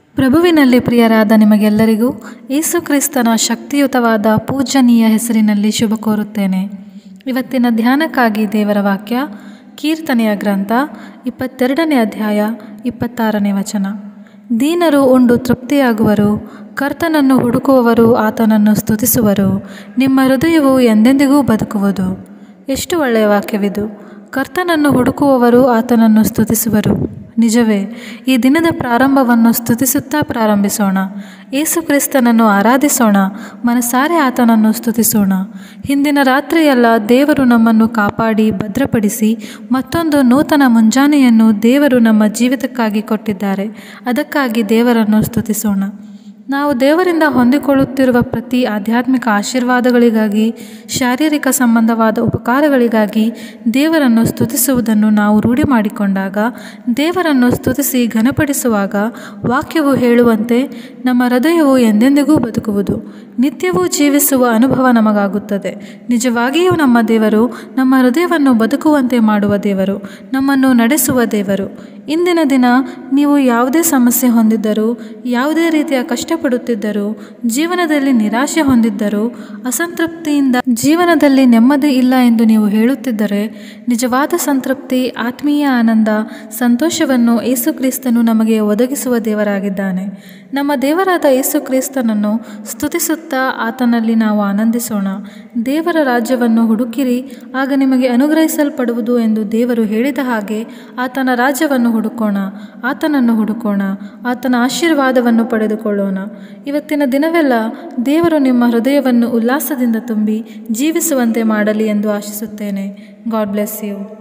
ಪ್ರಭುವಿನಲ್ಲಿ ಪ್ರಿಯರಾದ ನಿಮಗೆಲ್ಲರಿಗೂ ಯೇಸು ಕ್ರಿಸ್ತನ ಶಕ್ತಿಯುತವಾದ ಪೂಜನೀಯ ಹೆಸರಿನಲ್ಲಿ ಶುಭ ಕೋರುತ್ತೇನೆ ಇವತ್ತಿನ ಧ್ಯಾನಕ್ಕಾಗಿ ದೇವರ ವಾಕ್ಯ ಕೀರ್ತನೆಯ ಗ್ರಂಥ ಇಪ್ಪತ್ತೆರಡನೇ ಅಧ್ಯಾಯ ಇಪ್ಪತ್ತಾರನೇ ವಚನ ದೀನರು ಉಂಡು ತೃಪ್ತಿಯಾಗುವರು ಕರ್ತನನ್ನು ಹುಡುಕುವವರು ಆತನನ್ನು ಸ್ತುತಿಸುವರು ನಿಮ್ಮ ಹೃದಯವು ಎಂದೆಂದಿಗೂ ಬದುಕುವುದು ಎಷ್ಟು ಒಳ್ಳೆಯ ವಾಕ್ಯವಿದು ಕರ್ತನನ್ನು ಹುಡುಕುವವರು ಆತನನ್ನು ಸ್ತುತಿಸುವರು ನಿಜವೇ ಈ ದಿನದ ಪ್ರಾರಂಭವನ್ನು ಸ್ತುತಿಸುತ್ತಾ ಪ್ರಾರಂಭಿಸೋಣ ಏಸು ಕ್ರಿಸ್ತನನ್ನು ಆರಾಧಿಸೋಣ ಮನಸಾರೆ ಆತನನ್ನು ಸ್ತುತಿಸೋಣ ಹಿಂದಿನ ರಾತ್ರಿಯೆಲ್ಲ ದೇವರು ನಮ್ಮನ್ನು ಕಾಪಾಡಿ ಭದ್ರಪಡಿಸಿ ಮತ್ತೊಂದು ನೂತನ ಮುಂಜಾನೆಯನ್ನು ದೇವರು ನಮ್ಮ ಜೀವಿತಕ್ಕಾಗಿ ಕೊಟ್ಟಿದ್ದಾರೆ ಅದಕ್ಕಾಗಿ ದೇವರನ್ನು ಸ್ತುತಿಸೋಣ ನಾವು ದೇವರಿಂದ ಹೊಂದಿಕೊಳ್ಳುತ್ತಿರುವ ಪ್ರತಿ ಆಧ್ಯಾತ್ಮಿಕ ಆಶೀರ್ವಾದಗಳಿಗಾಗಿ ಶಾರೀರಿಕ ಸಂಬಂಧವಾದ ಉಪಕಾರಗಳಿಗಾಗಿ ದೇವರನ್ನು ಸ್ತುತಿಸುವುದನ್ನು ನಾವು ರೂಢಿ ಮಾಡಿಕೊಂಡಾಗ ದೇವರನ್ನು ಸ್ತುತಿಸಿ ಘನಪಡಿಸುವಾಗ ವಾಕ್ಯವು ಹೇಳುವಂತೆ ನಮ್ಮ ಹೃದಯವು ಎಂದೆಂದಿಗೂ ಬದುಕುವುದು ನಿತ್ಯವೂ ಜೀವಿಸುವ ಅನುಭವ ನಮಗಾಗುತ್ತದೆ ನಿಜವಾಗಿಯೂ ನಮ್ಮ ದೇವರು ನಮ್ಮ ಹೃದಯವನ್ನು ಬದುಕುವಂತೆ ಮಾಡುವ ದೇವರು ನಮ್ಮನ್ನು ನಡೆಸುವ ದೇವರು ಇಂದಿನ ದಿನ ನೀವು ಯಾವುದೇ ಸಮಸ್ಯೆ ಹೊಂದಿದ್ದರೂ ಯಾವುದೇ ರೀತಿಯ ಕಷ್ಟಪಡುತ್ತಿದ್ದರೂ ಜೀವನದಲ್ಲಿ ನಿರಾಶೆ ಹೊಂದಿದ್ದರೂ ಅಸಂತೃಪ್ತಿಯಿಂದ ಜೀವನದಲ್ಲಿ ನೆಮ್ಮದಿ ಇಲ್ಲ ಎಂದು ನೀವು ಹೇಳುತ್ತಿದ್ದರೆ ನಿಜವಾದ ಸಂತೃಪ್ತಿ ಆತ್ಮೀಯ ಆನಂದ ಸಂತೋಷವನ್ನು ಯೇಸು ಕ್ರಿಸ್ತನು ನಮಗೆ ಒದಗಿಸುವ ದೇವರಾಗಿದ್ದಾನೆ ನಮ್ಮ ದೇವರಾದ ಯೇಸು ಕ್ರಿಸ್ತನನ್ನು ಸ್ತುತಿಸುತ್ತಾ ಆತನಲ್ಲಿ ನಾವು ಆನಂದಿಸೋಣ ದೇವರ ರಾಜ್ಯವನ್ನು ಹುಡುಕಿರಿ ಆಗ ನಿಮಗೆ ಅನುಗ್ರಹಿಸಲ್ಪಡುವುದು ಎಂದು ದೇವರು ಹೇಳಿದ ಹಾಗೆ ಆತನ ರಾಜ್ಯವನ್ನು ಹುಡುಕೋಣ ಆತನನ್ನು ಹುಡುಕೋಣ ಆತನ ಆಶೀರ್ವಾದವನ್ನು ಪಡೆದುಕೊಳ್ಳೋಣ ಇವತ್ತಿನ ದಿನವೆಲ್ಲ ದೇವರು ನಿಮ್ಮ ಹೃದಯವನ್ನು ಉಲ್ಲಾಸದಿಂದ ತುಂಬಿ ಜೀವಿಸುವಂತೆ ಮಾಡಲಿ ಎಂದು ಆಶಿಸುತ್ತೇನೆ ಗಾಡ್ ಬ್ಲೆಸ್ ಯು